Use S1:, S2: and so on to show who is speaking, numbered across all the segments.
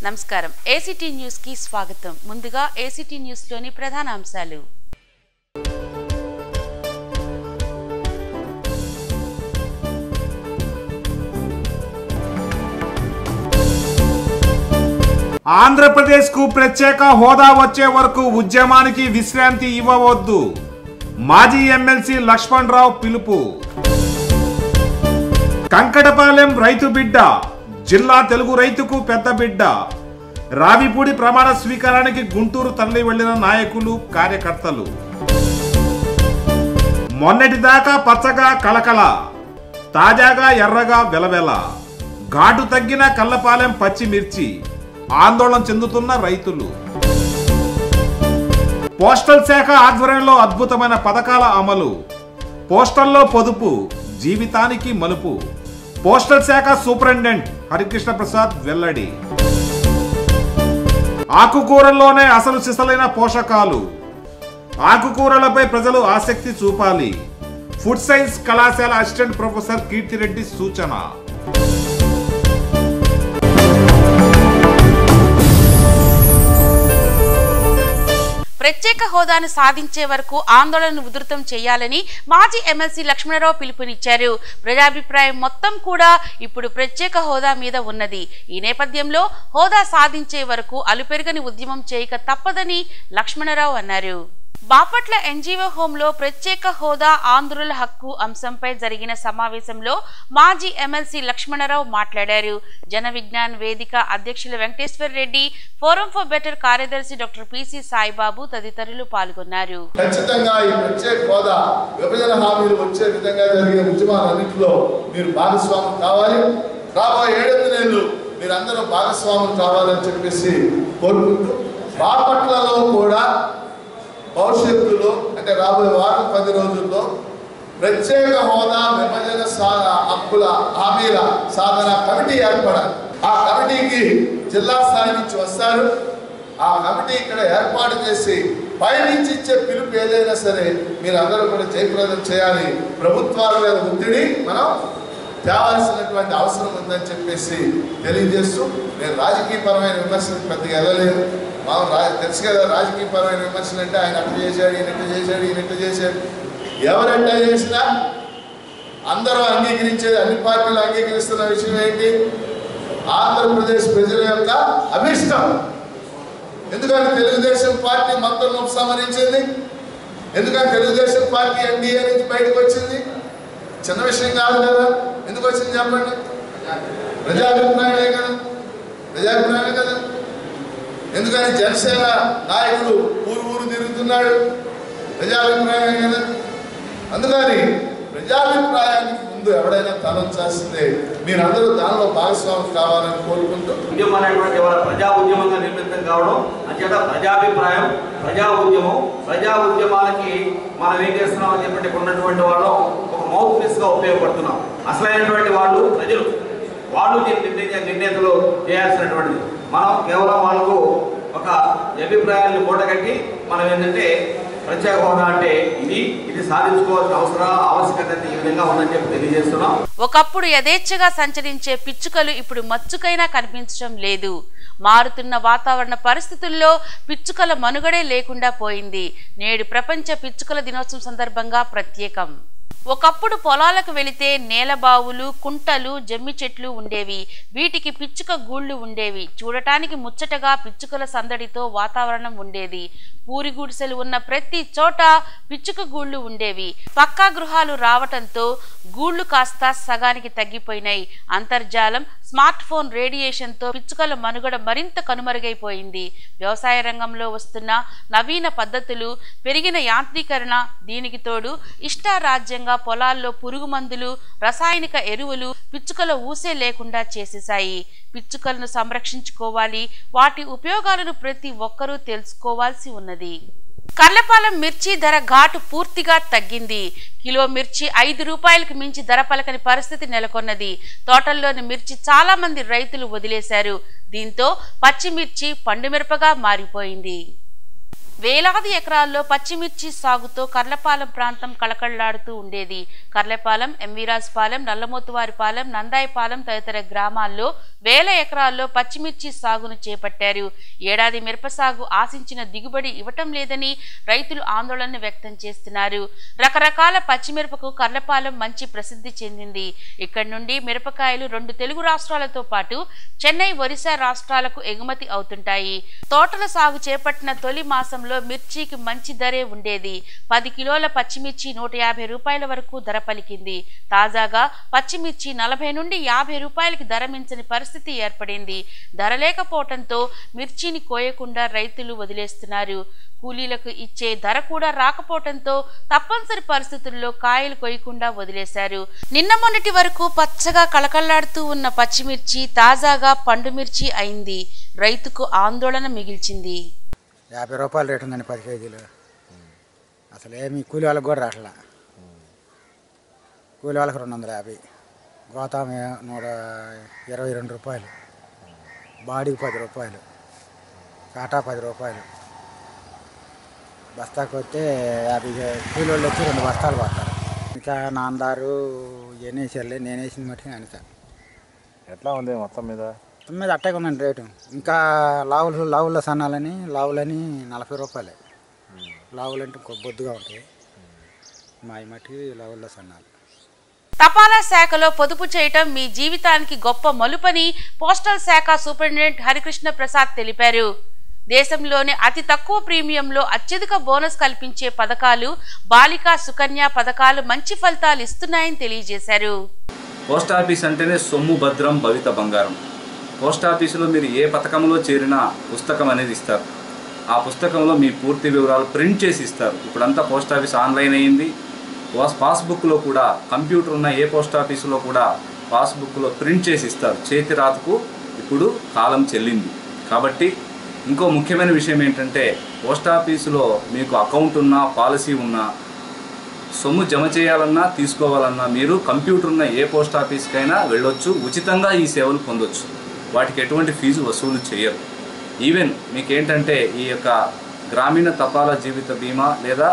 S1: నమస్కారం ACT news కి స్వాగతం ముందుగా ఏసీటీ న్యూస్ లోని ప్రధాన అంశాలు
S2: ఆంధ్రప్రదేశ్కు ప్రత్యేక హోదా వచ్చే వరకు ఉద్యమానికి విశ్రాంతి ఇవ్వవద్దు మాజీ ఎమ్మెల్సీ లక్ష్మణ్ రావు పిలుపు కంకటపాలెం రైతు బిడ్డ జిల్లా తెలుగు రైతుకు పెద్ద బిడ్డ రావిపూడి ప్రమాణ స్వీకారానికి గుంటూరు తరలి వెళ్లిన నాయకులు కార్యకర్తలు మొన్నటిదాకా పచ్చగా కలకల తాజాగా ఎర్రగా వెలవెల ఘాటు తగ్గిన కల్లపాలెం పచ్చిమిర్చి ఆందోళన చెందుతున్న రైతులు పోస్టల్ శాఖ ఆధ్వర్యంలో అద్భుతమైన పథకాల అమలు పోస్టల్లో పొదుపు జీవితానికి మలుపు పోస్టల్ శాఖ సూపరింటెండెంట్ హరికృష్ణ ప్రసాద్ వెల్లడి ఆకుకూరల్లోనే అసలు సిసలైన పోషకాలు ఆకుకూరలపై ప్రజలు ఆసక్తి చూపాలి ఫుడ్ సైన్స్ కళాశాల అసిస్టెంట్ ప్రొఫెసర్ కీర్తిరెడ్డి సూచన
S1: ప్రత్యేక హోదాను సాధించే వరకు ఆందోళనను ఉధృతం చేయాలని మాజీ ఎమ్మెల్సీ లక్ష్మణరావు పిలుపునిచ్చారు ప్రజాభిప్రాయం మొత్తం కూడా ఇప్పుడు ప్రత్యేక హోదా మీద ఉన్నది ఈ నేపథ్యంలో హోదా సాధించే వరకు అలుపెరగని ఉద్యమం చేయక తప్పదని లక్ష్మణరావు అన్నారు బాపట్ల ఎన్జీఓ హోంలో ప్రత్యేక హోదా ఆంధ్రుల హక్కు అంశంపై జరిగిన సమావేశంలో మాజీ ఎమ్మెల్సీ లక్ష్మణరావు మాట్లాడారు జన విజ్ఞాన్ వేదిక అధ్యక్షులు Venkateswara Reddy forum for better కార్యదర్శి డాక్టర్ పిసి సాయిబాబు తదితరులు పాల్గొన్నారు
S3: ఖచ్చితంగా ఈ ప్రత్యేక హోదా విభజన హామీలు వచ్చే విధంగా జరిగే ఉద్యమాలన్నింటిలో మీరు భాగస్వాములు కావాలి రాబోయే ఏడెనిమిది నెలలు మీరందరూ భాగస్వాములు కావాలని చెప్పేసి కోరుకుంటూ బాపట్లలో కూడా భవిష్యత్తులో అంటే రాబోయే వారం పది రోజుల్లో ప్రత్యేక హోదా విభజన సా హక్కుల హామీల సాధన కమిటీ ఏర్పడాలి ఆ కమిటీకి జిల్లా స్థాయి నుంచి వస్తారు ఆ కమిటీ ఇక్కడ ఏర్పాటు చేసి పైనుంచి ఇచ్చే పిలుపు ఏదైనా సరే మీరు అందరూ కూడా జయప్రదం చేయాలి ప్రభుత్వాల మీద ఒత్తిడి మనం తేవాల్సినటువంటి అవసరం ఉందని చెప్పేసి తెలియజేస్తూ నేను రాజకీయపరమైన విమర్శలు పెద్దగా వెళ్ళలేదు మనం రా తెలుసు కదా రాజకీయపరమైన విమర్శలు అంటే ఆయన అట్లా చేశాడు ఈయన ఇట్లా చేశాడు ఈయన ఇట్లా చేశాడు ఎవరెట్లా చేసినా అందరూ అంగీకరించేది అన్ని పార్టీలు అంగీకరిస్తున్న విషయం ఏంటి ఆంధ్రప్రదేశ్ ప్రజల యొక్క అభిష్టం ఎందుకంటే తెలుగుదేశం పార్టీ మొత్తం ఉపసంహరించింది ఎందుకంటే తెలుగుదేశం పార్టీ ఎన్డీఏ నుంచి బయటకు వచ్చింది చిన్న విషయం కాదు కదా ఎందుకు వచ్చింది చెప్పండి ప్రజాభిప్రాయమే కదా ప్రజాభిప్రాయమే కదా ఎందుకని జనసేన నాయకుడు ఊరు ఊరు తిరుగుతున్నాడు ప్రజాభిప్రాయమే కదా అందుకని ప్రజాభిప్రాయానికి ముందు ఎవడైనా తలంచాల్సిందే మీరందరూ దానిలో భాగస్వామి కావాలని కోరుకుంటూ
S4: ఉద్యమం అనేటువంటి వాళ్ళ ప్రజా ఉద్యమంగా నిర్మితం కావడం అంచేత ప్రజాభిప్రాయం ప్రజా ఉద్యమం ప్రజా ఉద్యమాలకి మనం ఏం చేస్తున్నాం అని చెప్పి ఉన్నటువంటి వాళ్ళం ఒక మౌత్ పీస్ గా ఉపయోగపడుతున్నాం అసలైనటువంటి వాళ్ళు ప్రజలు వాళ్ళు దీన్ని నిర్ణయ నిర్ణేతలు చేయాల్సినటువంటిది మనం కేవలం వాళ్ళకు ఒక అభిప్రాయాన్ని మూటగట్టి మనం ఏంటంటే ప్రత్యేక హోదా అంటే ఇది ఇది సాధించుకోవాల్సిన అవసరం ఆవశ్యకత ఈ విధంగా ఉందని చెప్పి తెలియజేస్తున్నాం
S1: ఒకప్పుడు యథేచ్ఛగా సంచరించే పిచ్చుకలు ఇప్పుడు మచ్చుకైనా కనిపించడం లేదు మారుతున్న వాతావరణ పరిస్థితుల్లో పిచ్చుకల మనుగడే లేకుండా పోయింది నేడు ప్రపంచ పిచ్చుకల దినోత్సవం సందర్భంగా ప్రత్యేకం ఒకప్పుడు పొలాలకు వెళితే నేలబావులు కుంటలు జమ్మి చెట్లు ఉండేవి వీటికి పిచ్చుక గూళ్ళు ఉండేవి చూడటానికి ముచ్చటగా పిచ్చుకల సందడితో వాతావరణం ఉండేది పూరి గుడిసెలు ఉన్న ప్రతి చోట పిచ్చుక గూళ్ళు ఉండేవి పక్కా గృహాలు రావటంతో గూళ్ళు కాస్త సగానికి తగ్గిపోయినాయి అంతర్జాలం స్మార్ట్ ఫోన్ రేడియేషన్తో పిచ్చుకల మనుగడ మరింత కనుమరుగైపోయింది వ్యవసాయ రంగంలో వస్తున్న నవీన పద్ధతులు పెరిగిన యాంత్రీకరణ దీనికి తోడు ఇష్టారాజ్యంగా పొలాల్లో పురుగు మందులు రసాయనిక ఎరువులు పిచ్చుకల ఊసే లేకుండా చేసేశాయి పిచ్చుకలను సంరక్షించుకోవాలి వాటి ఉపయోగాలను ప్రతి ఒక్కరూ తెలుసుకోవాల్సి ఉన్నది కర్లపాలెం మిర్చి ధర ఘాటు పూర్తిగా తగ్గింది కిలో మిర్చి ఐదు రూపాయలకు మించి ధర పలకని పరిస్థితి నెలకొన్నది తోటల్లోని మిర్చి చాలా మంది రైతులు వదిలేశారు దీంతో పచ్చిమిర్చి పండుమిరపగా మారిపోయింది వేలాది ఎకరాల్లో పచ్చిమిర్చి సాగుతో కర్లపాలెం ప్రాంతం కళకళలాడుతూ ఉండేది కర్లపాలెం ఎంవీరాజుపాలెం నల్లమోతువారిపాలెం నందాయిపాలెం తదితర గ్రామాల్లో వేల ఎకరాల్లో పచ్చిమిర్చి సాగును చేపట్టారు ఏడాది మిరప సాగు ఆశించిన దిగుబడి ఇవ్వటం లేదని రైతులు ఆందోళన వ్యక్తం చేస్తున్నారు రకరకాల పచ్చిమిరపకు కర్లపాలెం మంచి ప్రసిద్ధి చెందింది ఇక్కడి నుండి మిరపకాయలు రెండు తెలుగు రాష్ట్రాలతో పాటు చెన్నై ఒరిస్సా రాష్ట్రాలకు ఎగుమతి అవుతుంటాయి తోటల సాగు చేపట్టిన తొలి మాసంలో మిర్చికి మంచి ధరే ఉండేది పది కిలోల పచ్చిమిర్చి నూట యాభై రూపాయల వరకు ధర పలికింది తాజాగా పచ్చిమిర్చి నలభై నుండి యాభై రూపాయలకి ధర మించని పరిస్థితి ఏర్పడింది ధర లేకపోవడంతో మిర్చిని కోయకుండా రైతులు వదిలేస్తున్నారు కూలీలకు ఇచ్చే ధర కూడా రాకపోవడంతో తప్పనిసరి పరిస్థితుల్లో కాయలు కొయ్యకుండా వదిలేశారు నిన్న మొన్నటి వరకు పచ్చగా కళకళ్లాడుతూ ఉన్న పచ్చిమిర్చి తాజాగా పండుమిర్చి అయింది రైతుకు ఆందోళన మిగిల్చింది
S5: యాభై రూపాయలు రేటు ఉందండి పది కేజీలు అసలు ఏమి కూలి వాళ్ళకి కూడా రావట్లా కూలి వాళ్ళకి రెండు వందల యాభై గోతాం ఏ- నూట ఇరవై రెండు రూపాయలు బాడీకి పది రూపాయలు కాటా పది రూపాయలు బస్తాకు వస్తే యాభై కూలి వాళ్ళు వచ్చి రెండు బస్తాలు పడతారు ఇంకా నాన్నదారు ఎన్నేసారులే నేను వేసింది మట్టి అనిత
S6: ఎట్లా ఉంది మొత్తం మీద
S5: మొత్తం మీద అట్టే ఉందండి రేటు ఇంకా లావులు లావుల సన్నాలని లావులని నలభై రూపాయలే లావులు అంటే ఇంకో బొద్దుగా ఉంటాయి మా ఈ మట్టికి లావుల సన్నాలు
S1: తపాలా శాఖలో పొదుపు చేయటం మీ జీవితానికి గొప్ప మలుపని పోస్టల్ శాఖ సూపరింటెండెంట్ హరికృష్ణ ప్రసాద్ తెలిపారు దేశంలోనే అతి తక్కువ ప్రీమియంలో అత్యధిక బోనస్ కల్పించే పథకాలు బాలికా సుకన్య పథకాలు మంచి ఫలితాలు ఇస్తున్నాయని తెలియజేశారు
S7: పోస్ట్ ఆఫీస్ అంటేనే సొమ్ము భద్రం భవిత బంగారం పోస్ట్ ఆఫీసులో మీరు ఏ పథకంలో చేరినా పుస్తకం అనేది ఇస్తారు ఆ పుస్తకంలో మీ పూర్తి వివరాలు ప్రింట్ చేసి ఇస్తారు ఇప్పుడంతా పోస్ట్ ఆఫీస్ ఆన్లైన్ అయ్యింది పాస్ పాస్బుక్లో కూడా కంప్యూటర్ ఉన్న ఏ పోస్ట్ ఆఫీసులో కూడా పాస్బుక్లో ప్రింట్ చేసి ఇస్తారు చేతి రాతకు ఇప్పుడు కాలం చెల్లింది కాబట్టి ఇంకో ముఖ్యమైన విషయం ఏంటంటే పోస్ట్ ఆఫీసులో మీకు అకౌంట్ ఉన్నా పాలసీ ఉన్నా సొమ్ము జమ చేయాలన్నా తీసుకోవాలన్నా మీరు కంప్యూటర్ ఉన్న ఏ పోస్ట్ ఆఫీస్కైనా వెళ్ళొచ్చు ఉచితంగా ఈ సేవలు పొందొచ్చు వాటికి ఎటువంటి ఫీజు వసూలు చేయరు ఈవెన్ మీకేంటంటే ఈ యొక్క గ్రామీణ తపాలా జీవిత బీమా లేదా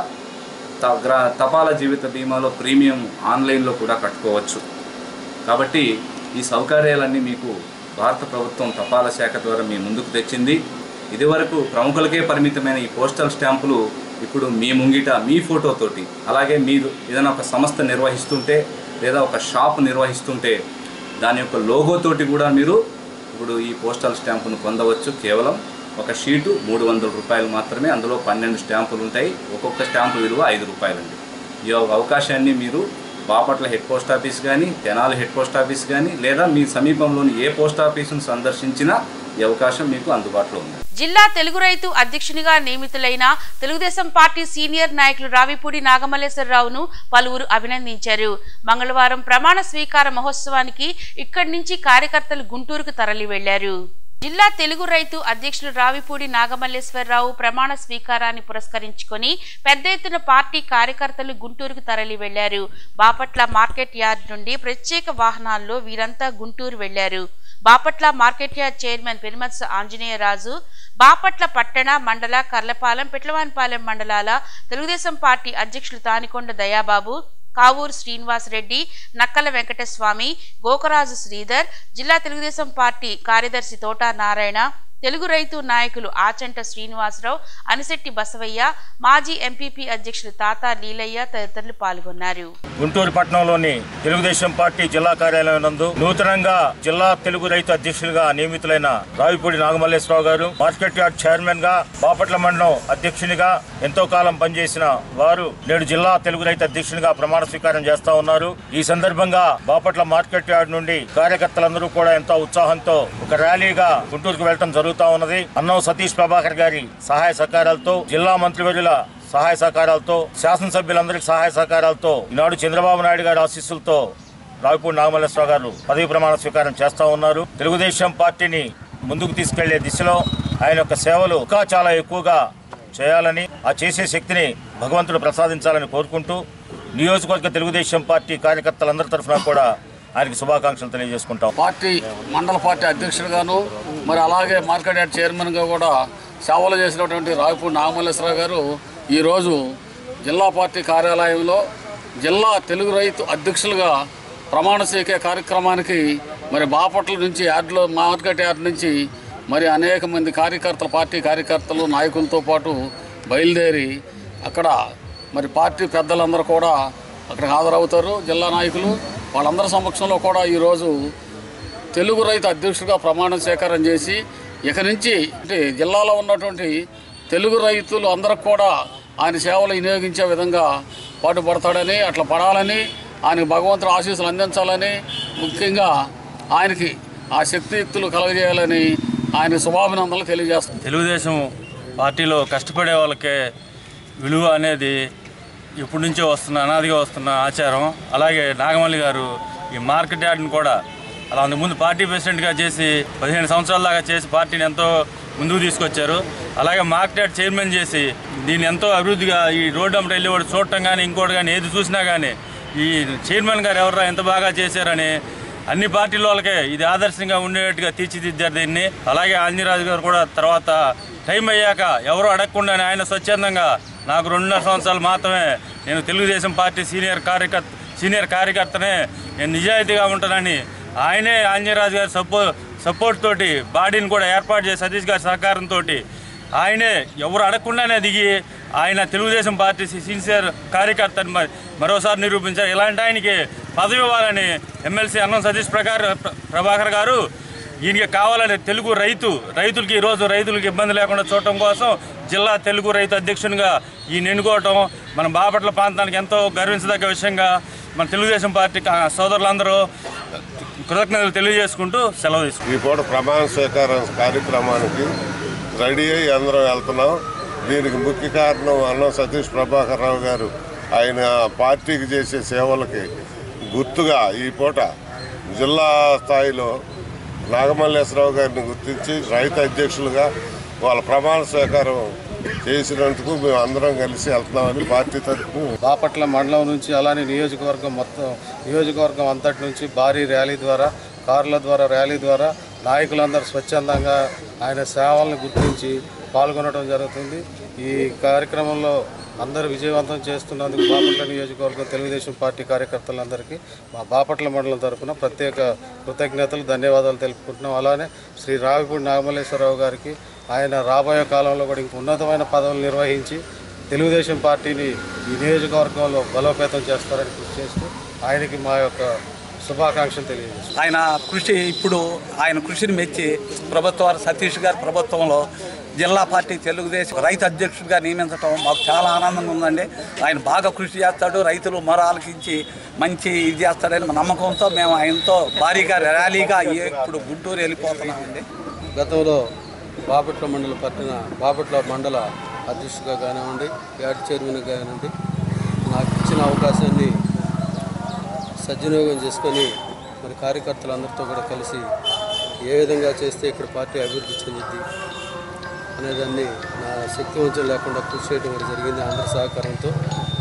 S7: త గ్రా తపాలా జీవిత బీమాలో ప్రీమియం ఆన్లైన్లో కూడా కట్టుకోవచ్చు కాబట్టి ఈ సౌకర్యాలన్నీ మీకు భారత ప్రభుత్వం తపాలా శాఖ ద్వారా మీ ముందుకు తెచ్చింది ఇదివరకు ప్రముఖులకే పరిమితమైన ఈ పోస్టల్ స్టాంపులు ఇప్పుడు మీ ముంగిట మీ ఫోటోతోటి అలాగే మీరు ఏదైనా ఒక సంస్థ నిర్వహిస్తుంటే లేదా ఒక షాప్ నిర్వహిస్తుంటే దాని యొక్క లోగోతోటి కూడా మీరు ఇప్పుడు ఈ పోస్టల్ స్టాంపును పొందవచ్చు కేవలం ఒక షీటు మూడు వందల రూపాయలు మాత్రమే అందులో పన్నెండు స్టాంపులు ఉంటాయి ఒక్కొక్క స్టాంపు విలువ ఐదు రూపాయలండి ఈ యొక్క అవకాశాన్ని మీరు బాపట్ల హెడ్ పోస్ట్ ఆఫీస్ కానీ తెనాలి హెడ్ పోస్ట్ ఆఫీస్ కానీ లేదా మీ సమీపంలోని ఏ పోస్ట్ ఆఫీసును సందర్శించినా ఈ అవకాశం మీకు అందుబాటులో ఉంది
S1: జిల్లా తెలుగు రైతు అధ్యక్షునిగా నియమితులైన తెలుగుదేశం పార్టీ సీనియర్ నాయకులు రావిపూడి నాగమల్లేశ్వరరావును పలువురు అభినందించారు మంగళవారం ప్రమాణ స్వీకార మహోత్సవానికి ఇక్కడి నుంచి కార్యకర్తలు గుంటూరుకు తరలి వెళ్లారు జిల్లా తెలుగు రైతు అధ్యక్షులు రావిపూడి నాగమల్లేశ్వరరావు ప్రమాణ స్వీకారాన్ని పురస్కరించుకొని పెద్ద ఎత్తున పార్టీ కార్యకర్తలు గుంటూరుకు తరలి వెళ్లారు బాపట్ల మార్కెట్ యార్డ్ నుండి ప్రత్యేక వాహనాల్లో వీరంతా గుంటూరు వెళ్లారు Bapatla market yard chairman Perumatsa Anjaneyaraju Bapatla పట్టణ మండల కర్లపాలెం పిట్లవానిపాలెం మండలాల తెలుగుదేశం పార్టీ అధ్యక్షులు తానికొండ దయాబాబు కావూరు శ్రీనివాస్ రెడ్డి నక్కల వెంకటస్వామి గోకరాజు శ్రీధర్ జిల్లా తెలుగుదేశం పార్టీ కార్యదర్శి తోటా నారాయణ తెలుగు రైతు నాయకులు ఆచంట శ్రీనివాసరావు అనిశెట్టి బసవయ్య మాజీ ఎంపీపీ అధ్యక్షులు తాతా లీలయ్య తదితరులు పాల్గొన్నారు
S8: గుంటూరు పట్టణంలోని తెలుగుదేశం పార్టీ జిల్లా కార్యాలయం నందు నూతనంగా జిల్లా తెలుగు రైతు అధ్యక్షులుగా నియమితులైన రావిపూడి నాగమల్లేశ్వరరావు గారు మార్కెట్ యార్డ్ చైర్మన్ గా బాపట్ల మండలం అధ్యక్షునిగా ఎంతో కాలం పనిచేసిన వారు నేడు జిల్లా తెలుగు రైతు అధ్యక్షునిగా ప్రమాణ స్వీకారం చేస్తా ఉన్నారు ఈ సందర్భంగా బాపట్ల మార్కెట్ యార్డ్ నుండి కార్యకర్తలందరూ కూడా ఎంతో ఉత్సాహంతో ఒక ర్యాలీగా గుంటూరుకు వెళ్లడం జరుగుతా ఉన్నది అన్నం సతీష్ ప్రభాకర్ గారి సహాయ సహకారాలతో జిల్లా మంత్రివర్యుల సహాయ సహకారాలతో శాసనసభ్యులందరికీ సహాయ సహకారాలతో ఈనాడు చంద్రబాబు నాయుడు గారి ఆశీస్సులతో రావిపూడి నాగమల్లేశ్వరరావు గారు పదవి ప్రమాణ స్వీకారం చేస్తా ఉన్నారు తెలుగుదేశం పార్టీని ముందుకు తీసుకెళ్లే దిశలో ఆయన యొక్క సేవలు ఇంకా చాలా ఎక్కువగా చేయాలని ఆ చేసే శక్తిని భగవంతుడు ప్రసాదించాలని కోరుకుంటూ నియోజకవర్గ తెలుగుదేశం పార్టీ కార్యకర్తలందరి తరఫున కూడా ఆయనకి శుభాకాంక్షలు తెలియజేసుకుంటాం
S9: పార్టీ మండల పార్టీ అధ్యక్షులుగాను మరి అలాగే మార్కెట్ యార్డ్ చైర్మన్గా కూడా సేవలు చేసినటువంటి రాయపూడి నాగమల్లేశ్వరరావు గారు ఈరోజు జిల్లా పార్టీ కార్యాలయంలో జిల్లా తెలుగు రైతు అధ్యక్షులుగా ప్రమాణ స్వీకే కార్యక్రమానికి మరి బాపట్ల నుంచి యార్డ్లో మార్కెట్ యార్డ్ నుంచి మరి అనేక మంది కార్యకర్తలు పార్టీ కార్యకర్తలు నాయకులతో పాటు బయలుదేరి అక్కడ మరి పార్టీ పెద్దలందరూ కూడా అక్కడికి హాజరవుతారు జిల్లా నాయకులు వాళ్ళందరి సమక్షంలో కూడా ఈరోజు తెలుగు రైతు అధ్యక్షుడిగా ప్రమాణ స్వీకారం చేసి ఇక నుంచి అంటే జిల్లాలో ఉన్నటువంటి తెలుగు రైతులు అందరికి కూడా ఆయన సేవలు వినియోగించే విధంగా పాటుపడతాడని అట్లా పడాలని ఆయనకు భగవంతుడు ఆశీస్సులు అందించాలని ముఖ్యంగా ఆయనకి ఆ శక్తియుక్తులు కలగజేయాలని ఆయన శుభాభినందనలు తెలియజేస్తాం
S10: తెలుగుదేశం పార్టీలో కష్టపడే వాళ్ళకే విలువ అనేది ఇప్పటి నుంచో వస్తున్న అనాదిగా వస్తున్న ఆచారం అలాగే నాగమల్లి గారు ఈ మార్కెట్ యార్డ్ని కూడా అలా అంతకుముందు పార్టీ ప్రెసిడెంట్గా చేసి పదిహేను సంవత్సరాల దాకా చేసి పార్టీని ఎంతో ముందుకు తీసుకొచ్చారు అలాగే మార్కెట్ యార్డ్ చైర్మన్ చేసి దీన్ని ఎంతో అభివృద్ధిగా ఈ రోడ్డు అమ్మట వెళ్ళేవాడు చూడటం కానీ ఇంకోటి కానీ ఏది చూసినా కానీ ఈ చైర్మన్ గారు ఎవరా ఎంత బాగా చేశారని అన్ని పార్టీల వాళ్ళకే ఇది ఆదర్శంగా ఉండేట్టుగా తీర్చిదిద్దారు దీన్ని అలాగే ఆంజరాజు గారు కూడా తర్వాత టైం అయ్యాక ఎవరు అడగకుండానే ఆయన స్వచ్ఛందంగా నాకు రెండున్నర సంవత్సరాలు మాత్రమే నేను తెలుగుదేశం పార్టీ సీనియర్ కార్యకర్త సీనియర్ కార్యకర్తనే నేను నిజాయితీగా ఉంటానని ఆయనే ఆంజరాజు గారి సపో సపోర్ట్ తోటి బాడీని కూడా ఏర్పాటు చేసి సతీష్ గారి సహకారంతో ఆయనే ఎవరు అడగకుండానే దిగి ఆయన తెలుగుదేశం పార్టీ సిన్సియర్ కార్యకర్తని మరి మరోసారి నిరూపించారు ఇలాంటి ఆయనకి పదవి ఇవ్వాలని ఎమ్మెల్సీ అన్నం సతీష్ ప్రకార్ ప్రభాకర్ గారు ఈయనకి కావాలని తెలుగు రైతు రైతులకి ఈరోజు రైతులకి ఇబ్బంది లేకుండా చూడటం కోసం జిల్లా తెలుగు రైతు అధ్యక్షునిగా ఈయన ఎన్నుకోవటం మన బాపట్ల ప్రాంతానికి ఎంతో గర్వించదగ్గ విషయంగా మన తెలుగుదేశం పార్టీ కా- సోదరులందరూ కృతజ్ఞతలు తెలియజేసుకుంటూ సెలవు తీసుకుంటాం
S11: ఈ పూట ప్రమాణ స్వీకారం కార్యక్రమానికి రెడీ అయ్యి అందరం వెళ్తున్నాం దీనికి ముఖ్య కారణం అన్నం సతీష్ ప్రభాకర్ రావు గారు ఆయన పార్టీకి చేసే సేవలకి గుర్తుగా ఈ పూట జిల్లా స్థాయిలో నాగమల్లేశ్వరరావు గారిని గుర్తించి రైతు అధ్యక్షులుగా వాళ్ళ ప్రమాణ స్వీకారం చేసినందుకు మేము అందరం కలిసి వెళ్తున్నామని పార్టీ తరఫున
S12: బాపట్ల మండలం నుంచి అలానే నియోజకవర్గం మొత్తం నియోజకవర్గం అంతటి నుంచి భారీ ర్యాలీ ద్వారా కార్ల ద్వారా ర్యాలీ ద్వారా నాయకులందరూ స్వచ్ఛందంగా ఆయన సేవలను గుర్తించి పాల్గొనడం జరుగుతుంది ఈ కార్యక్రమంలో అందరూ విజయవంతం చేస్తున్నందుకు బాపట్ల నియోజకవర్గం తెలుగుదేశం పార్టీ కార్యకర్తలందరికీ మా బాపట్ల మండలం తరఫున ప్రత్యేక కృతజ్ఞతలు ధన్యవాదాలు తెలుపుకుంటున్నాం అలానే శ్రీ రావిపూడి నాగమల్లేశ్వరరావు గారికి ఆయన రాబోయే కాలంలో కూడా ఇంక ఉన్నతమైన పదవులు నిర్వహించి తెలుగుదేశం పార్టీని ఈ నియోజకవర్గంలో బలోపేతం చేస్తారని కృషి చేస్తూ ఆయనకి మా యొక్క శుభాకాంక్షలు తెలియజేస్తాం
S13: ఆయన కృషి ఇప్పుడు ఆయన కృషిని మెచ్చి ప్రభుత్వ సతీష్ గారి ప్రభుత్వంలో జిల్లా పార్టీ తెలుగుదేశం రైతు అధ్యక్షుడిగా నియమించడం మాకు చాలా ఆనందంగా ఉందండి ఆయన బాగా కృషి చేస్తాడు రైతులు మొర ఆలకించి మంచి ఇది చేస్తాడని మా నమ్మకంతో మేము ఆయనతో భారీగా ర్యాలీగా ఏ- ఇప్పుడు గుంటూరు వెళ్ళిపోతున్నామండి
S12: గతంలో బాపట్ల మండల పట్టణ బాపట్ల మండల అధ్యక్షుడిగా కానివ్వండి యాడ్ చైర్మన్గా కానివ్వండి నాకు ఇచ్చిన అవకాశాన్ని సద్వినియోగం చేసుకొని మరి కార్యకర్తలందరితో కూడా కలిసి ఏ విధంగా చేస్తే ఇక్కడ పార్టీ అభివృద్ధి చెందుద్ది అనేదాన్ని నా శక్తి వంచన లేకుండా కృషి చేయడం కూడా జరిగింది అందరి సహకారంతో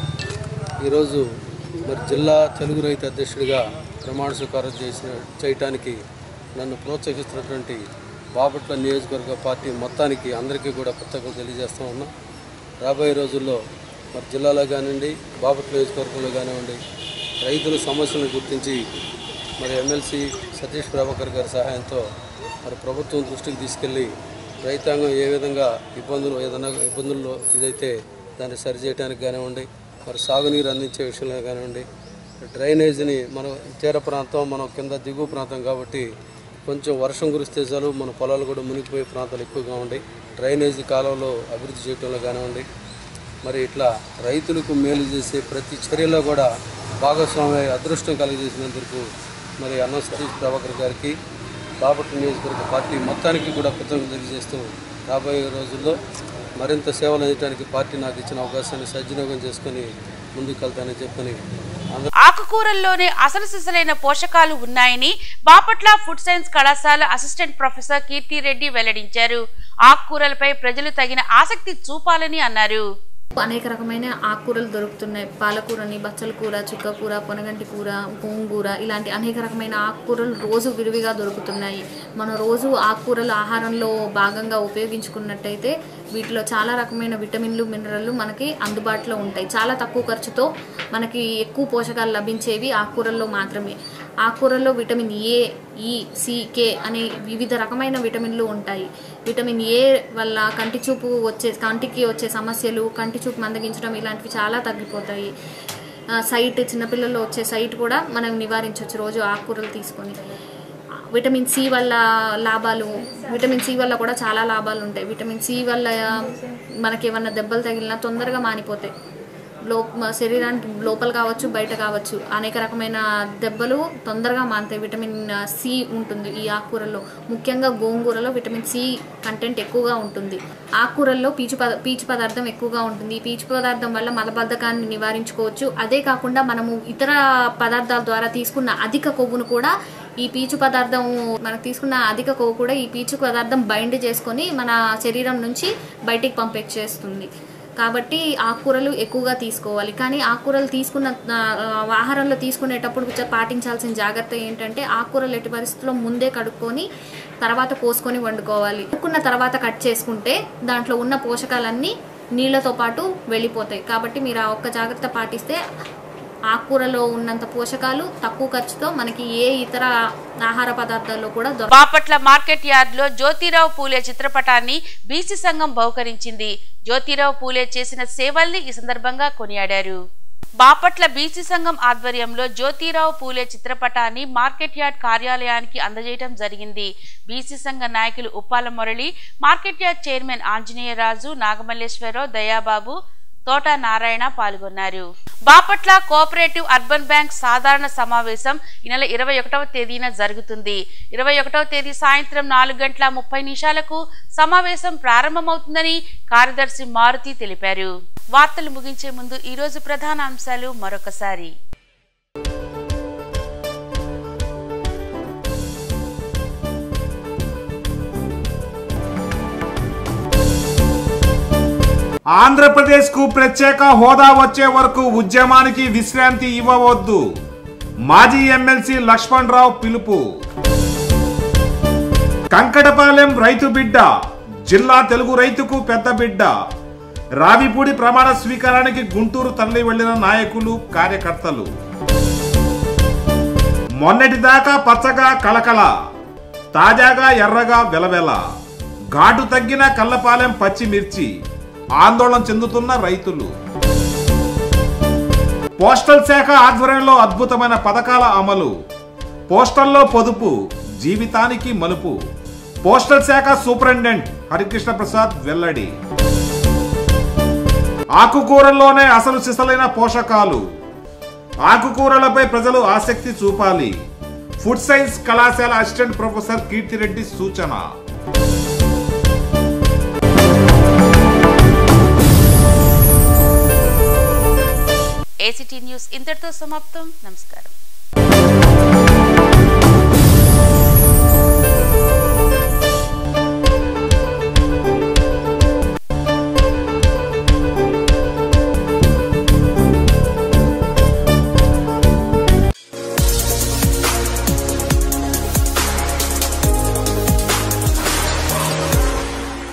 S12: ఈరోజు మరి జిల్లా తెలుగు రైతు అధ్యక్షుడిగా ప్రమాణ స్వీకారం చేసిన చేయటానికి నన్ను ప్రోత్సహిస్తున్నటువంటి బాపట్ల నియోజకవర్గ పార్టీ మొత్తానికి అందరికీ కూడా కృతజ్ఞతలు తెలియజేస్తూ ఉన్నాం రాబోయే రోజుల్లో మరి జిల్లాలో కానివ్వండి బాపట్ల నియోజకవర్గంలో కానివ్వండి రైతుల సమస్యలను గుర్తించి మరి ఎమ్మెల్సీ సతీష్ ప్రభాకర్ గారి సహాయంతో మరి ప్రభుత్వం దృష్టికి తీసుకెళ్ళి రైతాంగం ఏ విధంగా ఇబ్బందులు ఏదైనా ఇబ్బందుల్లో ఇదైతే దాన్ని సరిచేయడానికి కానివ్వండి మరి సాగునీరు అందించే విషయంలో కానివ్వండి డ్రైనేజీని మనం తీర ప్రాంతం మనం కింద దిగువ ప్రాంతం కాబట్టి కొంచెం వర్షం కురిస్తే చాలు మన పొలాలు కూడా మునిగిపోయే ప్రాంతాలు ఎక్కువగా ఉండి డ్రైనేజీ కాలంలో అభివృద్ధి చేయడంలో కానివ్వండి మరి ఇట్లా రైతులకు మేలు చేసే ప్రతి చర్యలో కూడా భాగస్వామ్య అదృష్టం కలిగజేసినందుకు మరి అన్నం సతీష్ ప్రభాకర్ గారికి బాపట్ల నియోజకవర్గ పార్టీ మొత్తానికి కూడా కృతజ్ఞతలు తెలియజేస్తూ రాబోయే రోజుల్లో మరింత సేవలు అందించడానికి పార్టీ నాకు ఇచ్చిన అవకాశాన్ని సద్వినియోగం చేసుకొని ముందుకు వెళ్తానని చెప్పని అందరూ
S1: ఆకుకూరల్లోనే అసలు సిసలైన పోషకాలు ఉన్నాయని బాపట్ల ఫుడ్ సైన్స్ కళాశాల అసిస్టెంట్ ప్రొఫెసర్ కీర్తిరెడ్డి వెల్లడించారు ఆకుకూరలపై ప్రజలు తగిన ఆసక్తి చూపాలని అన్నారు
S14: అనేక రకమైన ఆకుకూరలు దొరుకుతున్నాయి పాలకూరని బచ్చల కూర చుక్కకూర పొనగంటి కూర గోంగూర ఇలాంటి అనేక రకమైన ఆకుకూరలు రోజు విరివిగా దొరుకుతున్నాయి మనం రోజు ఆకుకూరలు ఆహారంలో భాగంగా ఉపయోగించుకున్నట్టయితే వీటిలో చాలా రకమైన విటమిన్లు మినరల్లు మనకి అందుబాటులో ఉంటాయి చాలా తక్కువ ఖర్చుతో మనకి ఎక్కువ పోషకాలు లభించేవి ఆకుకూరల్లో మాత్రమే ఆకుకూరల్లో విటమిన్ ఏ ఈ సి కే అనే వివిధ రకమైన విటమిన్లు ఉంటాయి విటమిన్ ఏ వల్ల కంటి చూపు వచ్చే కంటికి వచ్చే సమస్యలు కంటి చూపు మందగించడం ఇలాంటివి చాలా తగ్గిపోతాయి ఆ, సైట్ చిన్నపిల్లల్లో వచ్చే సైట్ కూడా మనం నివారించవచ్చు రోజు ఆకుకూరలు తీసుకొని విటమిన్ సి వల్ల లాభాలు విటమిన్ సి వల్ల కూడా చాలా లాభాలు ఉంటాయి విటమిన్ సి వల్ల మనకి ఏమన్నా దెబ్బలు తగిలినా తొందరగా మానిపోతాయి లో శరీరానికి లోపల కావచ్చు బయట కావచ్చు అనేక రకమైన దెబ్బలు తొందరగా మానుతాయి విటమిన్ సి ఉంటుంది ఈ ఆకుకూరల్లో ముఖ్యంగా గోంగూరలో విటమిన్ సి కంటెంట్ ఎక్కువగా ఉంటుంది ఆకుకూరల్లో పీచు పద పీచు పదార్థం ఎక్కువగా ఉంటుంది ఈ పీచు పదార్థం వల్ల మలబద్ధకాన్ని నివారించుకోవచ్చు అదే కాకుండా మనము ఇతర పదార్థాల ద్వారా తీసుకున్న అధిక కొవ్వును కూడా ఈ పీచు పదార్థం మనకు తీసుకున్న అధిక కొవ్వు కూడా ఈ పీచు పదార్థం బైండ్ చేసుకొని మన శరీరం నుంచి బయటికి పంపించేస్తుంది కాబట్టి ఆకుకూరలు ఎక్కువగా తీసుకోవాలి కానీ ఆకుకూరలు తీసుకున్న ఆ, ఆహారంలో తీసుకునేటప్పుడు చ- పాటించాల్సిన జాగ్రత్త ఏంటంటే ఆకుకూరలు ఎట్టి పరిస్థితుల్లో ముందే కడుక్కొని తర్వాత కోసుకొని వండుకోవాలి కడుక్కున్న తర్వాత కట్ చేసుకుంటే దాంట్లో ఉన్న పోషకాలన్నీ నీళ్ళతో పాటు వెళ్ళిపోతాయి కాబట్టి మీరు ఆ ఒక్క జాగ్రత్త పాటిస్తే ఆకుకూరలో ఉన్నంత పోషకాలు తక్కువ ఖర్చుతో మనకి ఏ ఇతర ఆహార పదార్థాల్లో కూడా దొరక
S1: బాపట్ల మార్కెట్ యార్డ్లో జ్యోతిరావు పూలే చిత్రపటాన్ని బీసీ సంఘం బహుకరించింది జ్యోతిరావు పూలే చేసిన సేవల్ని ఈ సందర్భంగా కొనియాడారు బాపట్ల బీసీ సంఘం ఆధ్వర్యంలో జ్యోతిరావు పూలే చిత్రపటాన్ని మార్కెట్ యార్డ్ కార్యాలయానికి అందజేయడం జరిగింది బీసీ సంఘ నాయకులు Uppala Murali market yard chairman Anjaneyaraju Nagamalleswara Rao Dayababu Thota Narayana పాల్గొన్నారు బాపట్ల కోఆపరేటివ్ అర్బన్ బ్యాంక్ సాధారణ సమావేశం ఈ నెల ఇరవై ఒకటవ తేదీన జరుగుతుంది ఇరవై ఒకటవ తేదీ సాయంత్రం నాలుగు గంటల ముప్పై నిమిషాలకు సమావేశం ప్రారంభమవుతుందని కార్యదర్శి మారుతి తెలిపారు వార్తలు ముగించే ముందు ఈ రోజు ప్రధాన అంశాలు మరొకసారి
S2: ఆంధ్రప్రదేశ్కు ప్రత్యేక హోదా వచ్చే వరకు ఉద్యమానికి విశ్రాంతి ఇవ్వవద్దు మాజీ ఎమ్మెల్సీ లక్ష్మణ్ రావు పిలుపు కంకటపాలెం రైతు బిడ్డ జిల్లా తెలుగు రైతుకు పెద్ద బిడ్డ రావిపూడి ప్రమాణ స్వీకారానికి గుంటూరు తరలి వెళ్లిన నాయకులు కార్యకర్తలు మొన్నటిదాకా పచ్చగా కళకళ తాజాగా ఎర్రగా వెలవెల ఘాటు తగ్గిన కల్లపాలెం పచ్చిమిర్చి ఆందోళన చెందుతున్న రైతులు పోస్టల్ శాఖ ఆధ్వర్యంలో అద్భుతమైన పథకాల అమలు పోస్టల్లో పొదుపు జీవితానికి మలుపు పోస్టల్ శాఖ సూపరింటెండెంట్ హరికృష్ణ ప్రసాద్ వెల్లడి ఆకుకూరల్లోనే అసలు సిసలైన పోషకాలు ఆకుకూరలపై ప్రజలు ఆసక్తి చూపాలి ఫుడ్ సైన్స్ కళాశాల అసిస్టెంట్ ప్రొఫెసర్ కీర్తిరెడ్డి సూచన
S1: ఏసీటీ న్యూస్ ఇంతటితో సమాప్తం నమస్కారం